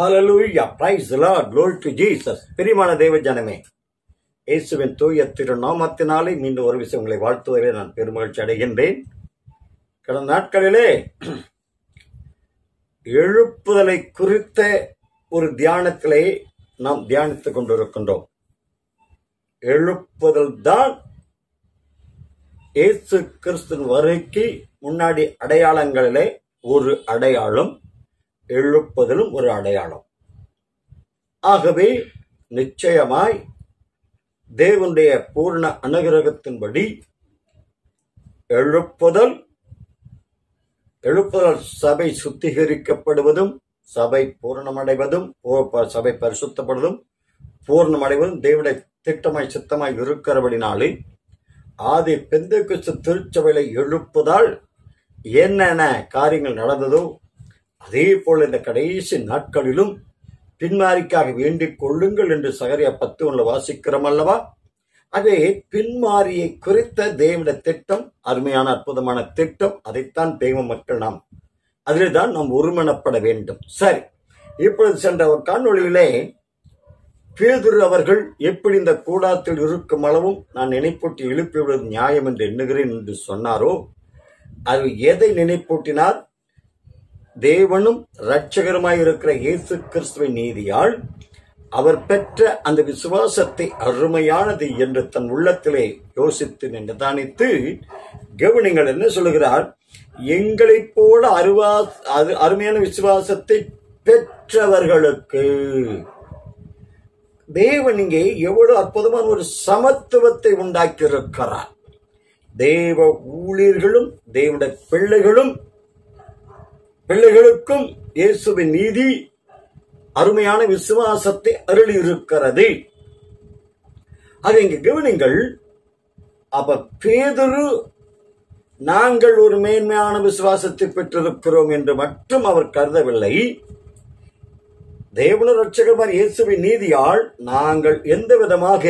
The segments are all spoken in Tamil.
hallelujah praise the lord glory to jesus பிரியமான தேவ ஜனமே இயேசுவின் தூய திருநாமத்தினாலே மீண்டும் ஒரு விஷயம் உங்களை வாழ்த்துவதிலே நான் பெருமகிழ்ச்சி அடைகின்றேன் கடந்த நாட்களிலே எழுப்புதலை குறித்த ஒரு தியானத்திலே நாம் தியானித்துக் கொண்டிருக்கின்றோம் எழுப்புதல் தான் இயேசு கிறிஸ்துவின் வருகைக்கு முன்னாடி அடையாளங்களிலே ஒரு அடையாளம் எழுப்புதலும் ஒரு அடையாளம் ஆகவே நிச்சயமாய் தேவனுடைய பூர்ண அனுகிரகத்தின்படி எழுப்புதல் எழுப்புதல் சபை சுத்திகரிக்கப்படுவதும் சபை பூரணமடைவதும் பூ- சபை பரிசுத்தப்படுவதும் பூர்ணமடைவதும் தேவனுடைய திட்டமாய் சித்தமாய் இருக்கிறபடினாலே ஆதி பெந்தகுஸ்து திருச்சபையில எழுப்புதால் என்னென்ன காரியங்கள் நடந்ததோ அதே போல இந்த கடைசி நாட்களிலும் பின்மாரிக்காக வேண்டிக் கொள்ளுங்கள் என்று சகரியா பத்து ஒன்று வாசிக்கிறோம் அல்லவா அதே பின்மாரியை குறித்த தேவனுடைய திட்டம் அருமையான அற்புதமான திட்டம் அதைத்தான் தெய்வ மக்கள் நாம் அதிலே தான் நாம் ஒருமனப்பட வேண்டும் சரி இப்பொழுது சென்ற ஒரு காணொளியிலே பேதுரு அவர்கள் எப்படி இந்த கூடாரத்தில் இருக்கும் அளவும் நான் நினைப்பூட்டி எழுப்பிவிடுவது நியாயம் என்று எண்ணுகிறேன் என்று சொன்னாரோ அது எதை நினைப்பூட்டினார் தேவனும் இரட்சகருமாய் இருக்கிற இயேசு கிறிஸ்துவின் நீதியால் அவர் பெற்ற அந்த விசுவாசத்தை அருமையானது என்று தன் உள்ளத்திலே யோசித்து நிதானித்து கவனிங்கள் என்ன சொல்லுகிறார் எங்களைப் போல அருவா அது அருமையான விசுவாசத்தை பெற்றவர்களுக்கு தேவன் இங்கே எவ்வளவு அற்புதமான ஒரு சமத்துவத்தை உண்டாக்கி இருக்கிறார் தேவ ஊழியர்களும் தேவனுடைய பிள்ளைகளும் பிள்ளைகளுக்கும் இயேசுவின் நீதி அருமையான விசுவாசத்தை அருளி இருக்கிறது அது இங்க கவனிங்கள் அப்ப பேதுரு நாங்கள் ஒரு மேன்மையான விசுவாசத்தை பெற்றிருக்கிறோம் என்று மட்டும் அவர் கருதவில்லை தேவன ரட்சகர் இயேசுவின் நீதியால் நாங்கள் எந்த விதமாக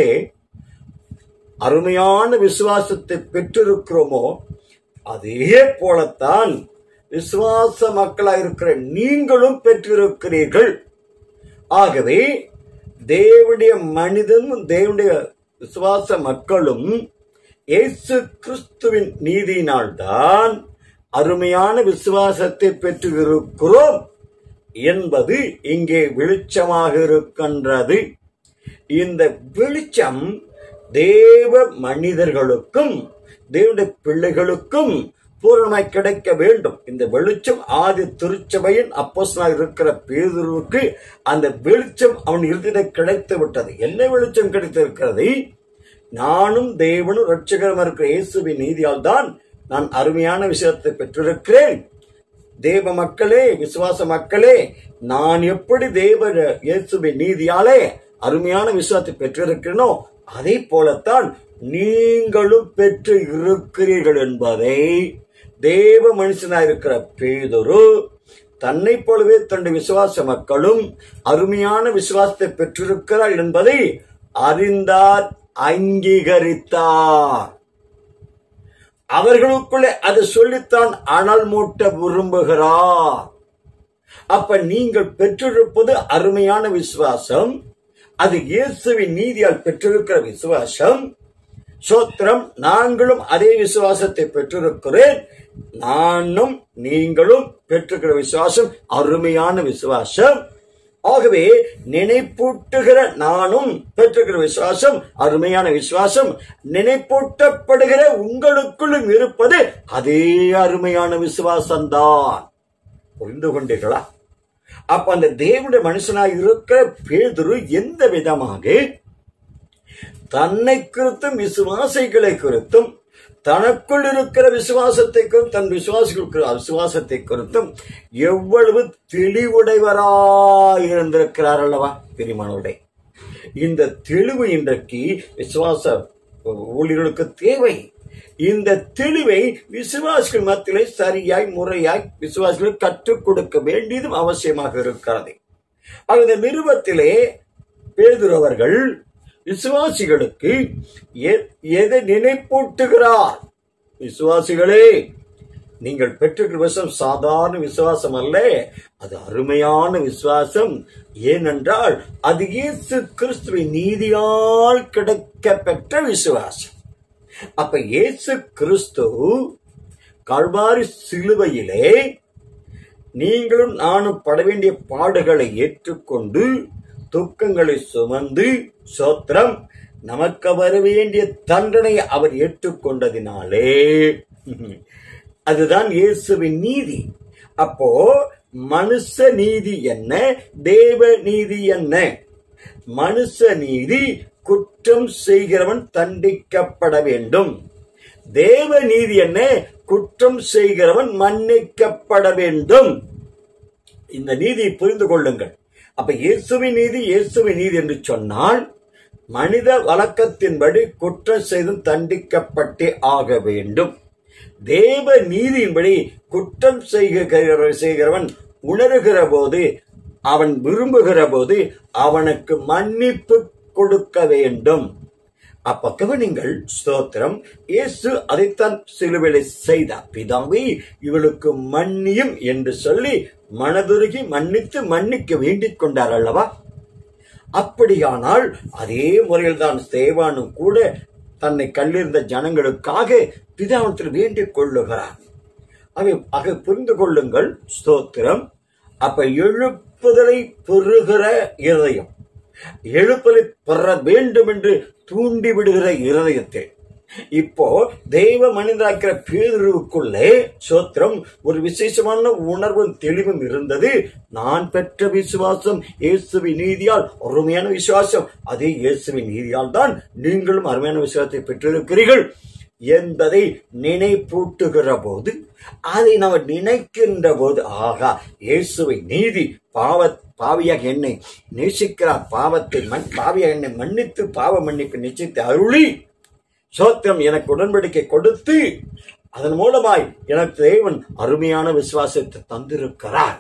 அருமையான விசுவாசத்தை பெற்றிருக்கிறோமோ அதே போலத்தான் விசுவாச மக்களாயிருக்கிற நீங்களும் பெற்றிருக்கிறீர்கள் ஆகவே தேவனுடைய மனிதனும் தேவனுடைய விசுவாச மக்களும் இயேசு கிறிஸ்துவின் நீதியினால்தான் அருமையான விசுவாசத்தை பெற்றிருக்கிறோம் என்பது இங்கே வெளிச்சமாக இருக்கின்றது இந்த வெளிச்சம் தேவ மனிதர்களுக்கும் தேவனுடைய பிள்ளைகளுக்கும் பூரணமாய் கிடைக்க வேண்டும் இந்த வெளிச்சம் ஆதி திருச்சபையின் அப்போஸ்தலனாய் இருக்கிற பேதுருவுக்கு அந்த வெளிச்சம் அவன் இறுதியில கிடைத்து விட்டது என்ன வெளிச்சம் கிடைத்திருக்கிறது நானும் தேவனும் ரட்சகரும் இருக்கிற இயேசுவின் நீதியால் தான் நான் அருமையான விஷயத்தை பெற்றிருக்கிறேன் தேவ மக்களே விசுவாச மக்களே நான் எப்படி தேவ இயேசுவின் நீதியாலே அருமையான விசுவாசத்தை பெற்றிருக்கிறேனோ அதே போலத்தான் நீங்களும் பெற்று இருக்கிறீர்கள் என்பதை தேவ மனுஷனாயிருக்கிற பேதொரு தன்னை போலவே தன்னுடைய விசுவாச மக்களும் அருமையான விசுவாசத்தை பெற்றிருக்கிறார் என்பதை அறிந்தார் அங்கீகரித்தார் அவர்களுக்குள்ளே அது சொல்லித்தான் அனல் மூட்ட விரும்புகிறார் அப்ப நீங்கள் பெற்றிருப்பது அருமையான விசுவாசம் அது இயேசுவின் நீதியால் பெற்றிருக்கிற விசுவாசம் சோத்திரம் நாங்களும் அதே விசுவாசத்தை பெற்றிருக்கிறேன் நானும் நீங்களும் பெற்றிருக்கிற விசுவாசம் அருமையான விசுவாசம் ஆகவே நினைப்பூட்டுகிற நானும் பெற்றிருக்கிற விசுவாசம் அருமையான விசுவாசம் நினைப்பூட்டப்படுகிற உங்களுக்குள்ளும் இருப்பது அதே அருமையான விசுவாசம்தான் புரிந்து கொண்டீர்களா அப்ப அந்த தேவனுடைய மனுஷனாய் இருக்கிற பேதுரு எந்த விதமாக தன்னை குறித்தும் விசுவாசிகளை குறித்தும் தனக்குள் இருக்கிற விசுவாசத்தை குறித்தும் தன் விசுவாசிகளுக்கு விசுவாசத்தை குறித்தும் எவ்வளவு தெளிவுடையவராய் இருந்திருக்கிறார் அல்லவா பெரியமானவர்களே இந்த தெளிவு இன்றைக்கு விசுவாச ஊழியர்களுக்கு தேவை இந்த தெளிவை விசுவாசிகள் மத்தியிலே சரியாய் முறையாய் விசுவாசிகள் கற்றுக் கொடுக்க வேண்டியதும் அவசியமாக இருக்கிறது அந்த நிறுவத்திலே பேதுரு அவர்கள் விசுவாசிகளுக்கு எ- எதை நினைப்பூட்டுகிறார் விசுவாசிகளே நீங்கள் பெற்றிருக்கிற விசுவாசம் சாதாரண விசுவாசம் அல்ல அது அருமையான விசுவாசம் ஏனென்றால் அது இயேசு கிறிஸ்துவின் நீதியால் கிடைக்க பெற்ற விசுவாசம் அப்ப இயேசு கிறிஸ்து கல்வாரி சிலுவையிலே நீங்களும் நானும் பட வேண்டிய பாடுகளை ஏற்றுக்கொண்டு துக்கங்களை சுமந்து சோத்திரம் நமக்கு வர வேண்டிய தண்டனை அவர் ஏற்றுக்கொண்டதினாலே அதுதான் இயேசுவின் நீதி அப்போ மனுஷ நீதி என்ன தேவ நீதி என்ன மனுஷ நீதி குற்றம் செய்கிறவன் தண்டிக்கப்பட வேண்டும் தேவ நீதி என்ன குற்றம் செய்கிறவன் மன்னிக்கப்பட வேண்டும் இந்த நீதியை புரிந்து கொள்ளுங்கள் அப்ப இயேசுவின் நீதி இயேசுவின் நீதி என்று சொன்னால் மனித வழக்கத்தின்படி குற்றம் செய்தும் தண்டிக்கப்பட்டே ஆக வேண்டும் தேவ நீதியின்படி குற்றம் செய்கிற செய்கிறவன் உணர்கிற போது அவன் விரும்புகிற போது அவனுக்கு மன்னிப்பு கொடுக்க வேண்டும் அப்ப கவனிங்கள் ஸ்தோத்திரம் இயேசு அதைத்தான் சிலுவையில செய்தார் பிதாவே இவளுக்கு மன்னியும் என்று சொல்லி மனதுருகி மன்னித்து மன்னிக்க வேண்டிக் கொண்டார் அல்லவா அப்படியானால் அதே முறையில் தான் தேவானும் கூட தன்னை கல்லிருந்த ஜனங்களுக்காக பிதாவத்தில் வேண்டிக் கொள்ளுகிறார் அவை ஆக புரிந்து கொள்ளுங்கள் ஸ்தோத்திரம் அப்ப எழுப்புதலை பெறுகிற இருதயம் எழுப்பலை பெற வேண்டும் என்று தூண்டி விடுகிற இருதயத்தை இப்போ தெய்வ மனிதராக்கிற பேருக்குள்ளே சோத்திரம் ஒரு விசேஷமான உணர்வும் தெளிவும் இருந்தது நான் பெற்ற விசுவாசம் இயேசுவின் நீதியால் அருமையான விசுவாசம் அதே இயேசுவின் நீதியால் தான் நீங்களும் அருமையான விசுவாசத்தை பெற்றிருக்கிறீர்கள் என்பதை நினைப்பூட்டுகிற போது அதை நாம் நினைக்கின்ற போது ஆகா இயேசுவை நீதி பாவ பாவியாக என்னை நேசிக்கிறார் பாவத்தை மண் பாவியாக என்னை மன்னித்து பாவ மன்னிப்பு நிச்சயித்து அருளி சோத்திரம் எனக்கு உடன்படிக்கை கொடுத்து அதன் மூலமாய் எனக்கு தேவன் அருமையான விசுவாசத்தை தந்திருக்கிறார்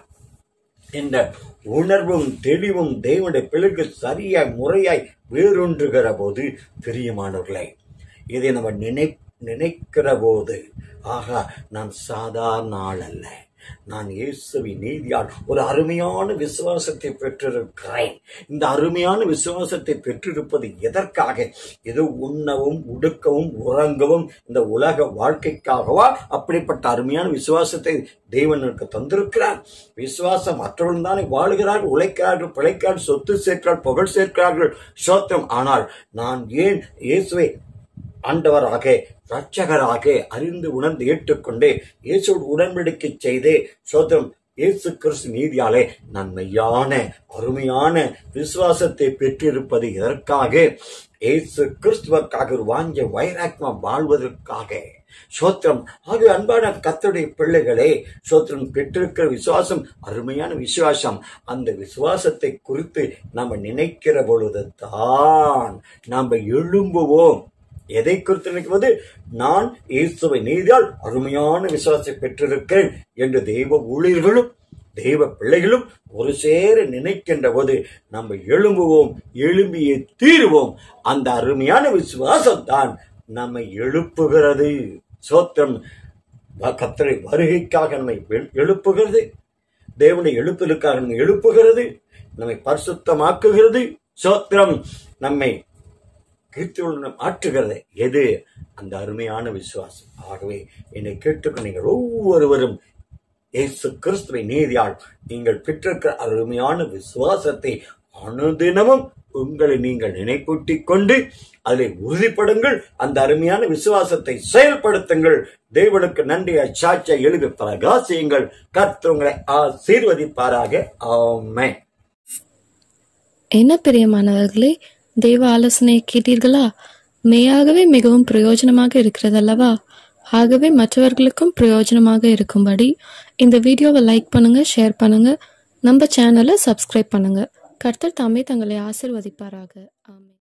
என்ற உணர்வும் தெளிவும் தேவனுடைய பிள்ளைகள் சரியாய் முறையாய் வேரூன்றுகிற போது பிரியமானவர்களே இதை நம்ம நினை நினைக்கிற போது ஆகா நான் சாதாரண ஆள் அல்ல நான் இயேசுவின் நீதியால் ஒரு அருமையான விசுவாசத்தை பெற்றிருக்கிறேன் இந்த அருமையான விசுவாசத்தை பெற்றிருப்பது எதற்காக ஏதோ உண்ணவும் உடுக்கவும் உறங்கவும் இந்த உலக வாழ்க்கைக்காகவா அப்படிப்பட்ட அருமையான விசுவாசத்தை தேவனுக்கு தந்திருக்கிறார் விசுவாசம் மற்றவர்கள் தானே வாழுகிறார்கள் உழைக்கிறார்கள் பிழைக்கிறார்கள் சொத்து சேர்க்கிறார்கள் புகழ் சேர்க்கிறார்கள் சோத்திரம் ஆனால் நான் ஏன் இயேசுவை ஆண்டவராக இரட்சகராக அறிந்து உணர்ந்து ஏற்றுக்கொண்டு இயேசுவோடு உடன்படிக்கை செய்து சோதரம் இயேசு கிறிஸ்து நீதியாலே நான் மெய்யான அருமையான விசுவாசத்தை பெற்றிருப்பது எதற்காக இயேசு கிறிஸ்துவக்காக ஒரு வாங்கிய வைராக்மா வாழ்வதற்காக சோத்திரம் ஆகிய அன்பான கத்தருடைய பிள்ளைகளே சோத்திரம் பெற்றிருக்கிற விசுவாசம் அருமையான விசுவாசம் அந்த விசுவாசத்தை குறித்து நாம நினைக்கிற பொழுது தான் நாம எழும்புவோம் எதை குறித்து நினைக்கும்போது நான் இயேசுவை நீதியால் அருமையான விசுவாசத்தை பெற்றிருக்கிறேன் என்று தெய்வ ஊழியர்களும் தெய்வ பிள்ளைகளும் ஒரு சேர நினைக்கின்ற போது நம்ம எழும்புவோம் எழும்பியே தீருவோம் அந்த அருமையான விசுவாசம் தான் நம்மை எழுப்புகிறது சோத்திரம் கத்தரை வருகைக்காக நம்மை எழுப்புகிறது தேவனுடைய எழுப்பலுக்காக நம்மை எழுப்புகிறது நம்மை பரிசுத்தமாக்குகிறது சோத்திரம் நம்மை கீர்த்தியுடன் ஆற்றுகிறது எது அந்த அருமையான விசுவாசம் ஆகவே என்னை கேட்டுக்க நீங்கள் ஒவ்வொருவரும் இயேசு கிறிஸ்துவை நீதியால் நீங்கள் பெற்றிருக்கிற அருமையான விசுவாசத்தை அனுதினமும் உங்களை நீங்கள் நினைப்பூட்டிக் கொண்டு அதில் உறுதிப்படுங்கள் அந்த அருமையான விசுவாசத்தை செயல்படுத்துங்கள் தேவனுக்கு நன்றியை சாட்சியை எழுதி பிரகாசியுங்கள் கர்த்தவங்களை ஆசீர்வதிப்பாராக ஆமே என்ன பிரியமானவர்களே தெய்வ ஆலோசனையை கேட்டீர்களா மெய்யாகவே மிகவும் பிரயோஜனமாக இருக்கிறதல்லவா ஆகவே மற்றவர்களுக்கும் பிரயோஜனமாக இருக்கும்படி இந்த வீடியோவை லைக் பண்ணுங்க ஷேர் பண்ணுங்க நம்ம சேனலை சப்ஸ்கிரைப் பண்ணுங்க கர்த்தர் தாமே தங்களை ஆசிர்வதிப்பாராக ஆமென்